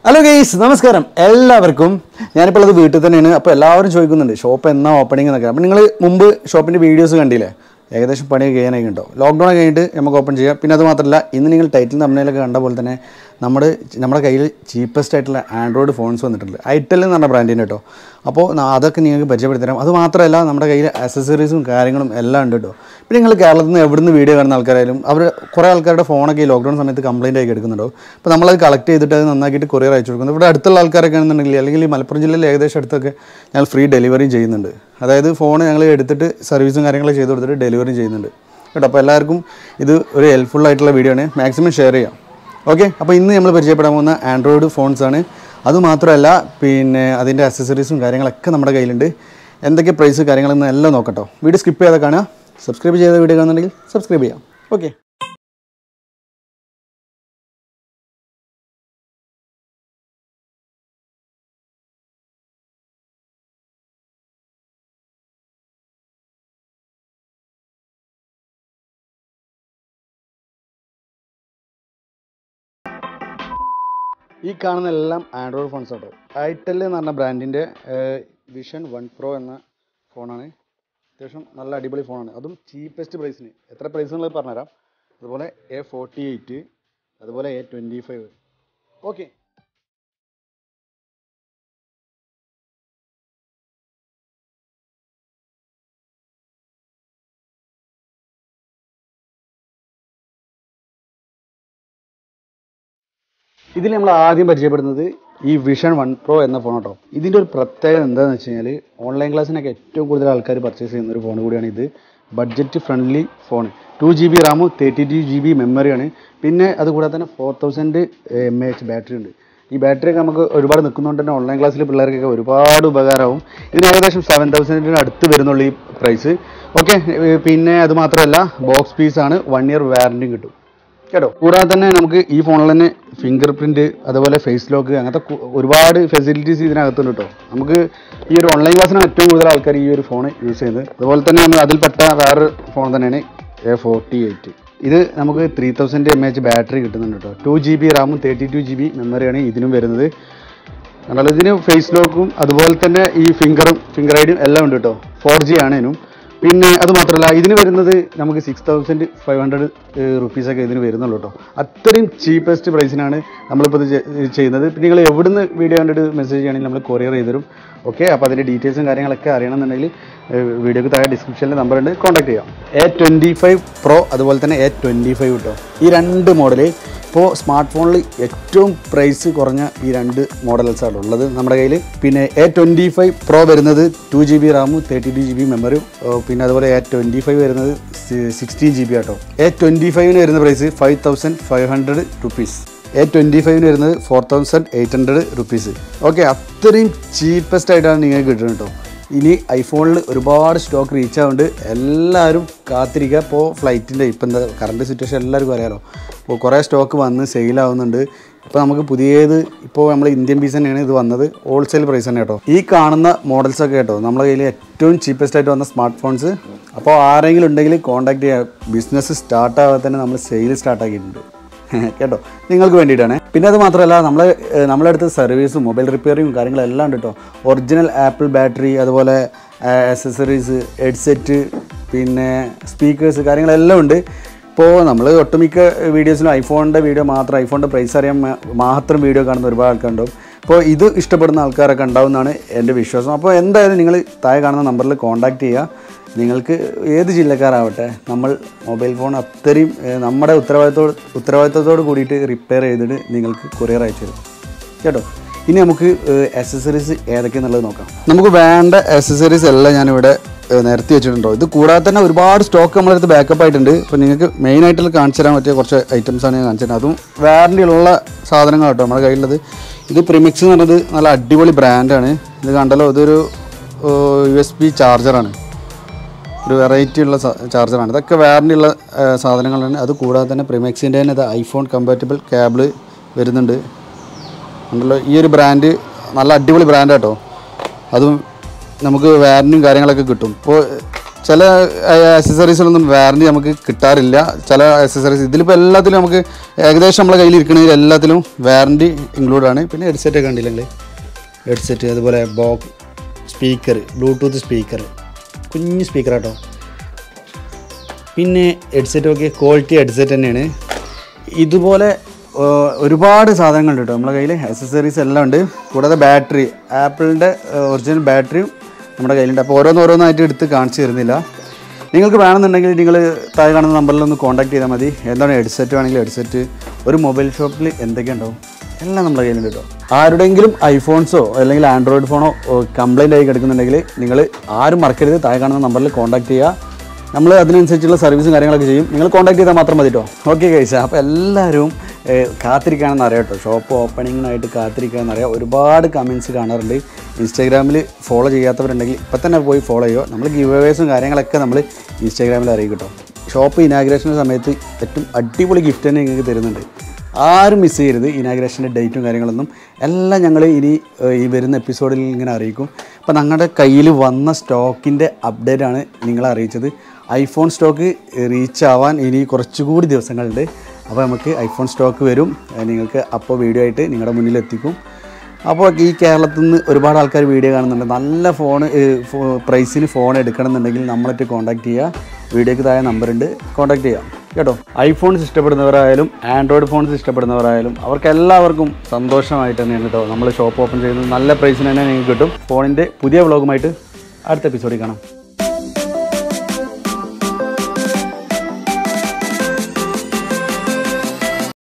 hello guys നമസ്കാരം എല്ലാവർക്കും ഞാനിപ്പോൾ അത് വീട്ടിൽ തന്നെയാണ് അപ്പോൾ എല്ലാവരും ചോദിക്കുന്നുണ്ട് ഷോപ്പ് എന്നാ ഓപ്പണിംഗ് എന്നൊക്കെ അപ്പോൾ നിങ്ങൾ മുമ്പ് ഷോപ്പിൻ്റെ വീഡിയോസ് കണ്ടില്ലേ ഏകദേശം പണി കഴിയാനായി ഉണ്ടോ ലോക്ക്ഡൗൺ കഴിഞ്ഞിട്ട് നമുക്ക് ഓപ്പൺ ചെയ്യാം പിന്നെ അത് മാത്രമല്ല ഇന്ന് നിങ്ങൾ ടൈറ്റിൽ തമ്മിലൊക്കെ കണ്ട പോലെ തന്നെ നമ്മുടെ നമ്മുടെ കയ്യിൽ ചീപ്പസ്റ്റ് ആയിട്ടുള്ള ആൻഡ്രോയിഡ് ഫോൺസ് വന്നിട്ടുണ്ട് ഐറ്റൽ എന്ന് പറഞ്ഞ ബ്രാൻഡിൻ്റെ കേട്ടോ അപ്പോൾ ന- അതൊക്കെ നിങ്ങൾക്ക് പരിചയപ്പെടുത്തി തരാം അത് മാത്രമല്ല നമ്മുടെ കയ്യിൽ അക്സസറീസും കാര്യങ്ങളും എല്ലാം ഉണ്ട് കേട്ടോ പിന്നെ നിങ്ങൾ കേരളത്തിൽ നിന്ന് എവിടെ നിന്ന് വീഡിയോ കാണുന്ന ആൾക്കാരായാലും അവർ കുറേ ആൾക്കാരുടെ ഫോണൊക്കെ ഈ ലോക്ക്ഡൗൺ സമയത്ത് കംപ്ലൈൻ്റ് ആയി എടുക്കുന്നുണ്ടോ അപ്പോൾ നമ്മളത് കളക്ട് ചെയ്തിട്ട് അത് നന്നാക്കിയിട്ട് കൊറിയർ അയച്ചു കൊടുക്കുന്നത് ഇവിടെ അടുത്തുള്ള ആൾക്കാരൊക്കെ ആണെന്നുണ്ടെങ്കിൽ അല്ലെങ്കിൽ ഈ മലപ്പുറം ജില്ലയിൽ ഏകദേശം അടുത്തൊക്കെ ഞങ്ങൾ ഫ്രീ ഡെലിവറിയും ചെയ്യുന്നുണ്ട് അതായത് ഫോൺ ഞങ്ങൾ എടുത്തിട്ട് സർവീസും കാര്യങ്ങളൊക്കെ ചെയ്ത് കൊടുത്തിട്ട് ഡെലിവറി ചെയ്യുന്നുണ്ട് കേട്ടോ അപ്പോൾ എല്ലാവർക്കും ഇത് ഒരു ഹെൽപ്ഫുൾ ആയിട്ടുള്ള വീഡിയോ ആണ് മാക്സിമം ഷെയർ ചെയ്യാം ഓക്കെ അപ്പോൾ ഇന്ന് നമ്മൾ പരിചയപ്പെടാൻ പോകുന്ന ആൻഡ്രോയിഡ് ഫോൺസ് ആണ് അതുമാത്രമല്ല പിന്നെ അതിൻ്റെ അക്സസറീസും കാര്യങ്ങളൊക്കെ നമ്മുടെ കയ്യിലുണ്ട് എന്തൊക്കെ പ്രൈസ് കാര്യങ്ങളെന്ന് എല്ലാം നോക്കട്ടോ വീഡിയോ സ്കിപ്പ് ചെയ്യാതെ കാണുക സബ്സ്ക്രൈബ് ചെയ്ത വീഡിയോ കാണുന്നുണ്ടെങ്കിൽ സബ്സ്ക്രൈബ് ചെയ്യാം ഓക്കെ ഈ കാണുന്ന എല്ലാം ആൻഡ്രോയിഡ് ഫോൺസ് ആട്ടോ ഐറ്റൽ എന്ന് പറഞ്ഞ ബ്രാൻഡിൻ്റെ വിഷൻ വൺ പ്രോ എന്ന ഫോണാണ് അത്യാവശ്യം നല്ല അടിപൊളി ഫോണാണ് അതും ചീപ്പസ്റ്റ് പ്രൈസിന് എത്ര പ്രൈസ് എന്നുള്ളത് പറഞ്ഞുതരാം അതുപോലെ എ ഫോർട്ടി എയ്റ്റ് അതുപോലെ എ ട്വൻറ്റി ഫൈവ് ഓക്കെ ഇതിൽ നമ്മൾ ആദ്യം പരിചയപ്പെടുന്നത് ഈ വിഷൻ വൺ പ്രോ എന്ന ഫോൺ കേട്ടോ ഇതിൻ്റെ ഒരു പ്രത്യേകത എന്താണെന്ന് വെച്ച് കഴിഞ്ഞാൽ ഓൺലൈൻ ക്ലാസ്സിനൊക്കെ ഏറ്റവും കൂടുതൽ ആൾക്കാർ പർച്ചേസ് ചെയ്യുന്ന ഒരു ഫോൺ കൂടിയാണ് ഇത് budget friendly phone two G B റാമും തേർട്ടി ടു ജി ബി മെമ്മറിയാണ് പിന്നെ അതുകൂടാതെ തന്നെ four thousand M A H battery ഉണ്ട് ഈ ബാറ്ററി ഒക്കെ നമുക്ക് ഒരുപാട് നിൽക്കുന്നതുകൊണ്ട് തന്നെ ഓൺലൈൻ ക്ലാസ്സിൽ പിള്ളേർക്കൊക്കെ ഒരുപാട് ഉപകാരമാവും ഇതിന് ഏകദേശം സെവൻ തൗസൻഡിന് അടുത്ത് വരുന്നുള്ളൂ ഈ പ്രൈസ് ഓക്കെ പിന്നെ അത് മാത്രമല്ല ബോക്സ് പീസാണ് വൺ ഇയർ വാറൻറ്റിയും കിട്ടും കേട്ടോ കൂടാതെ തന്നെ നമുക്ക് ഈ ഫോണിൽ തന്നെ ഫിംഗർ പ്രിന്റ് അതുപോലെ ഫേസ് ലോക്ക് അങ്ങനത്തെ കു- ഒരുപാട് ഫെസിലിറ്റീസ് ഇതിനകത്തുണ്ട് കേട്ടോ നമുക്ക് ഈ ഒരു ഓൺലൈൻ ക്ലാസ്സിനാണ് ഏറ്റവും കൂടുതൽ ആൾക്കാർ ഈ ഒരു ഫോൺ യൂസ് ചെയ്യുന്നത് അതുപോലെ തന്നെ നമ്മൾ അതിൽപ്പെട്ട വേറൊരു ഫോൺ തന്നെയാണ് എ ഫോർട്ടി എയ്റ്റ് ഇത് നമുക്ക് three thousand M H battery കിട്ടുന്നുണ്ട് കേട്ടോ ടു ജി ബി റാമും തേർട്ടി ടു ജി ബി മെമ്മറിയാണ് ഇതിനും വരുന്നത് കണ്ടല്ലോ ഇതിന് ഫേസ് ലോക്കും അതുപോലെ തന്നെ ഈ ഫിംഗറും ഫിംഗർ ഐഡിയും എല്ലാം ഉണ്ട് കേട്ടോ ഫോർ ജി ആണ് ഇതിനും പിന്നെ അത് മാത്രമല്ല ഇതിന് വരുന്നത് നമുക്ക് സിക്സ് തൗസൻഡ് ഫൈവ് ഹൺഡ്രഡ് റുപ്പീസൊക്കെ ഇതിന് വരുന്നുള്ളൂ കേട്ടോ അത്രയും ചീപ്പസ്റ്റ് പ്രൈസിനാണ് നമ്മളിപ്പോൾ ഇത് ചെ- ചെയ്യുന്നത് പിന്നെ നിങ്ങൾ എവിടുന്ന് വീഡിയോ കണ്ടിട്ട് മെസ്സേജ് ചെയ്യണമെങ്കിൽ നമ്മൾ കൊറിയർ ചെയ്ത് തരും ഓക്കെ അപ്പോൾ അതിൻ്റെ ഡീറ്റെയിൽസും കാര്യങ്ങളൊക്കെ അറിയണമെന്നുണ്ടെങ്കിൽ വീഡിയോക്ക് താഴെ ഡിസ്ക്രിപ്ഷനിൽ നമ്പർ ഉണ്ട് കോൺടാക്ട് ചെയ്യാം എ ട്വൻറ്റി ഫൈവ് പ്രോ അതുപോലെ തന്നെ എ ട്വൻറ്റി ഫൈവ് കേട്ടോ ഈ രണ്ട് മോഡൽ ഇപ്പോൾ സ്മാർട്ട് ഫോണിൽ ഏറ്റവും പ്രൈസ് കുറഞ്ഞ ഈ രണ്ട് മോഡൽസാണ് ഉള്ളത് നമ്മുടെ കയ്യിൽ പിന്നെ എ ട്വൻറ്റി ഫൈവ് പ്രോ വരുന്നത് ടു ജി ബി റാമും തേർട്ടി ടു ജി ബി മെമ്മറിയും പിന്നെ അതുപോലെ എ ട്വൻറ്റി ഫൈവ് വരുന്നത് സിക്സ്റ്റീൻ ജി ബി ആട്ടോ എ ട്വൻറ്റി ഫൈവിന് വരുന്ന price five thousand five hundred rupees A twenty ഫൈവിന് വരുന്നത് four thousand eight hundred rupees okay അത്രയും ചീപ്പസ്റ്റ് ആയിട്ടാണ് നിങ്ങൾക്ക് കിട്ടുന്നത് കേട്ടോ ഇനി ഐഫോണിൽ ഒരുപാട് സ്റ്റോക്ക് റീച്ച് ആവുന്നുണ്ട് എല്ലാവരും കാത്തിരിക്കുക ഇപ്പോൾ ഫ്ലൈറ്റിൻ്റെ ഇപ്പം എന്താ കറണ്ട് സിറ്റുവേഷൻ എല്ലാവർക്കും അറിയാലോ അപ്പോൾ കുറേ സ്റ്റോക്ക് വന്ന് സെയിൽ ആവുന്നുണ്ട് ഇപ്പോൾ നമുക്ക് പുതിയത് ഇപ്പോൾ നമ്മൾ ഇന്ത്യൻ പീസ് തന്നെയാണ് ഇത് വന്നത് ഹോൾസെയിൽ പ്രൈസ് തന്നെ കേട്ടോ ഈ കാണുന്ന മോഡൽസ് ഒക്കെ കേട്ടോ നമ്മുടെ കയ്യിൽ ഏറ്റവും ചീപ്പസ്റ്റ് ആയിട്ട് വന്ന സ്മാർട്ട് ഫോൺസ് അപ്പോൾ ആരെങ്കിലും ഉണ്ടെങ്കിൽ കോൺടാക്ട് ചെയ്യുക ബിസിനസ് സ്റ്റാർട്ട് ആവാതെ തന്നെ നമ്മൾ സെയിൽ സ്റ്റാർട്ട് ആക്കിയിട്ടുണ്ട് കേട്ടോ നിങ്ങൾക്ക് വേണ്ടിയിട്ടാണ് പിന്നെ അത് മാത്രമല്ല നമ്മൾ നമ്മളെ അടുത്ത് സർവീസും മൊബൈൽ റിപ്പയറിങ്ങും കാര്യങ്ങളെല്ലാം ഉണ്ട് കേട്ടോ ഒറിജിനൽ ആപ്പിൾ ബാറ്ററി അതുപോലെ അക്സസറീസ് ഹെഡ്സെറ്റ് പിന്നെ സ്പീക്കേഴ്സ് കാര്യങ്ങളെല്ലാം ഉണ്ട് ഇപ്പോൾ നമ്മൾ ഒട്ടുമിക്ക വീഡിയോസിലും ഐഫോണിൻ്റെ വീഡിയോ മാത്രം ഐഫോണിൻ്റെ പ്രൈസ് അറിയാൻ മാ- മാത്രം വീഡിയോ കാണുന്ന ഒരുപാട് ആൾക്കാരുണ്ടാവും അപ്പോൾ ഇത് ഇഷ്ടപ്പെടുന്ന ആൾക്കാരൊക്കെ ഉണ്ടാവുമെന്നാണ് എൻ്റെ വിശ്വാസം അപ്പോൾ എന്തായാലും നിങ്ങൾ താഴെ കാണുന്ന നമ്പറിൽ കോൺടാക്റ്റ് ചെയ്യുക നിങ്ങൾക്ക് ഏത് ജില്ലക്കാരാവട്ടെ നമ്മൾ മൊബൈൽ ഫോൺ അത്രയും ഏഹ്, നമ്മുടെ ഉത്തരവാദിത്തോട് ഉത്തരവാദിത്തത്തോട് കൂടിയിട്ട് റിപ്പയർ ചെയ്തിട്ട് നിങ്ങൾക്ക് കൊറിയർ അയച്ചു തരും കേട്ടോ ഇനി നമുക്ക് അക്സസറീസ് ഏതൊക്കെയെന്നുള്ളത് നോക്കാം നമുക്ക് വേണ്ട അക്സസറീസ് എല്ലാം ഞാനിവിടെ ഏഹ്, നിരത്തി വെച്ചിട്ടുണ്ടോ ഇത് കൂടാതെ തന്നെ ഒരുപാട് സ്റ്റോക്ക് നമ്മുടെ അടുത്ത് ബാക്കപ്പ് ആയിട്ടുണ്ട് അപ്പോൾ നിങ്ങൾക്ക് മെയിൻ ആയിട്ടുള്ള കാണിച്ചു തരാൻ പറ്റിയ കുറച്ച് ഐറ്റംസാണ് ഞാൻ കാണിച്ചു തരുന്നത് അതും വാറണ്ടിയുള്ള സാധനങ്ങൾ കേട്ടോ നമ്മുടെ കയ്യിലുള്ളത് ഇത് പ്രിമിക്സ് എന്ന് പറഞ്ഞത് നല്ല അടിപൊളി ബ്രാൻഡാണ് ഇത് കണ്ടല്ലോ ഇതൊരു യു എസ് ബി ചാർജറാണ് ഒരു വെറൈറ്റി ഉള്ള ചാർജറാണ് ഇതൊക്കെ വാറണ്ടി ഉള്ള ആ, സാധനങ്ങളാണ് അത് കൂടാതെ തന്നെ പ്രിമെക്സിൻ്റെ തന്നെ ഇത് ഐഫോൺ കമ്പാറ്റബിൾ കേബിള് വരുന്നുണ്ട് ഉണ്ടല്ലോ ഈ ഒരു ബ്രാൻഡ് നല്ല അടിപൊളി ബ്രാൻഡ് കേട്ടോ അതും നമുക്ക് വാറൻറ്റിയും കാര്യങ്ങളൊക്കെ കിട്ടും ഇപ്പോൾ ചില അക്സസറീസിലൊന്നും വാറണ്ടി നമുക്ക് കിട്ടാറില്ല ചില അക്സസറീസ് ഇതിലിപ്പോൾ എല്ലാത്തിലും നമുക്ക് ഏകദേശം നമ്മളെ കയ്യിൽ ഇരിക്കണമെങ്കിൽ എല്ലാത്തിലും വാറണ്ടി ഇൻക്ലൂഡ് ആണ് പിന്നെ ഹെഡ്സെറ്റ് ഒക്കെ കണ്ടില്ലെങ്കിൽ ഹെഡ്സെറ്റ് അതുപോലെ ബോക്സ് സ്പീക്കർ ബ്ലൂടൂത്ത് സ്പീക്കർ കുഞ്ഞ് സ്പീക്കർ കേട്ടോ പിന്നെ ഹെഡ്സെറ്റ് ഒക്കെ ക്വാളിറ്റി ഹെഡ്സെറ്റ് തന്നെയാണ് ഇതുപോലെ ആ, ഒരുപാട് സാധനങ്ങളുണ്ട് കേട്ടോ നമ്മളെ കയ്യിൽ അക്സസറീസ് എല്ലാം ഉണ്ട് കൂടാതെ ബാറ്ററി ആപ്പിളിൻ്റെ ഒറിജിനൽ ബാറ്ററിയും നമ്മുടെ കയ്യിലുണ്ട് അപ്പോൾ ഓരോന്നോരോന്നായിട്ട് എടുത്ത് കാണിച്ചു തരുന്നില്ല നിങ്ങൾക്ക് വേണമെന്നുണ്ടെങ്കിൽ നിങ്ങൾ താഴെ കാണുന്ന നമ്പറിൽ ഒന്ന് കോൺടാക്ട് ചെയ്താൽ മതി എന്താണ് ഹെഡ്സെറ്റ് വേണമെങ്കിൽ ഹെഡ്സെറ്റ് ഒരു മൊബൈൽ ഷോപ്പിൽ എന്തൊക്കെ ഉണ്ടാവും എല്ലാം നമ്മുടെ കയ്യിലുണ്ട് കേട്ടോ ആരുടെയെങ്കിലും ഐഫോൺസോ അല്ലെങ്കിൽ ആൻഡ്രോയിഡ് ഫോണോ കംപ്ലൈൻ്റ് ആയി കിടക്കുന്നുണ്ടെങ്കിൽ നിങ്ങൾ ആരും മറക്കരുത് താഴെ കാണുന്ന നമ്പറിൽ കോൺടാക്ട് ചെയ്യുക നമ്മൾ അതിനനുസരിച്ചുള്ള സർവീസും കാര്യങ്ങളൊക്കെ ചെയ്യും നിങ്ങൾ കോൺടാക്ട് ചെയ്താൽ മാത്രം മതി കേട്ടോ ഓക്കെ കഴിച്ച അപ്പോൾ എല്ലാവരും ഏഹ്, കാത്തിരിക്കുകയാണെന്ന് അറിയാം കേട്ടോ ഷോപ്പ് ഓപ്പണിങ്ങിനായിട്ട് കാത്തിരിക്കുകയാണെന്ന് അറിയാം ഒരുപാട് കമൻസ് കാണാറുണ്ട് ഇൻസ്റ്റാഗ്രാമിൽ ഫോളോ ചെയ്യാത്തവരുണ്ടെങ്കിൽ ഇപ്പം തന്നെ പോയി ഫോളോ ചെയ്യുക നമ്മൾ ഗിവ് അവേഴ്സും കാര്യങ്ങളൊക്കെ നമ്മൾ ഇൻസ്റ്റാഗ്രാമിൽ അറിയിക്കും കേട്ടോ ഷോപ്പ് ഇനാഗ്രേഷൻ്റെ സമയത്ത് ഏറ്റവും അടിപൊളി ഗിഫ്റ്റ് തന്നെ നിങ്ങൾക്ക് തരുന്നുണ്ട് ആരും മിസ് ചെയ്യരുത് ഇനാഗ്രേഷൻ്റെ ഡേറ്റും കാര്യങ്ങളൊന്നും എല്ലാം ഞങ്ങൾ ഇനി ഏഹ്, ഈ വരുന്ന എപ്പിസോഡിൽ ഇങ്ങനെ അറിയിക്കും അപ്പോൾ ഞങ്ങളുടെ കയ്യിൽ വന്ന സ്റ്റോക്കിൻ്റെ അപ്ഡേറ്റ് ആണ് നിങ്ങളെ അറിയിച്ചത് ഐഫോൺ സ്റ്റോക്ക് റീച്ച് ആവാൻ ഇനി കുറച്ചുകൂടി ദിവസങ്ങളുണ്ട് അപ്പോൾ നമുക്ക് ഐഫോൺ സ്റ്റോക്ക് വരും ഏഹ്, നിങ്ങൾക്ക് അപ്പോൾ വീഡിയോ ആയിട്ട് നിങ്ങളുടെ മുന്നിൽ എത്തിക്കും അപ്പോൾ ഈ കേരളത്തിൽ നിന്ന് ഒരുപാട് ആൾക്കാർ വീഡിയോ കാണുന്നുണ്ട് നല്ല ഫോൺ പ്രൈസിന് ഫോൺ എടുക്കണമെന്നുണ്ടെങ്കിൽ നമ്മളായിട്ട് കോൺടാക്ട് ചെയ്യുക വീഡിയോക്ക് താഴെ നമ്പറുണ്ട് കോൺടാക്ട് ചെയ്യാം കേട്ടോ ഐഫോൺസ് ഇഷ്ടപ്പെടുന്നവരായാലും ആൻഡ്രോയിഡ് ഫോൺസ് ഇഷ്ടപ്പെടുന്നവരായാലും അവർക്ക് എല്ലാവർക്കും സന്തോഷമായിട്ട് തന്നെയാണ് കേട്ടോ നമ്മൾ ഷോപ്പ് ഓപ്പൺ ചെയ്യുന്നത് നല്ല പ്രൈസിന് തന്നെ നിങ്ങൾക്ക് കിട്ടും ഫോണിൻ്റെ പുതിയ വ്ളോഗുമായിട്ട് അടുത്ത എപ്പിസോഡിൽ കാണാം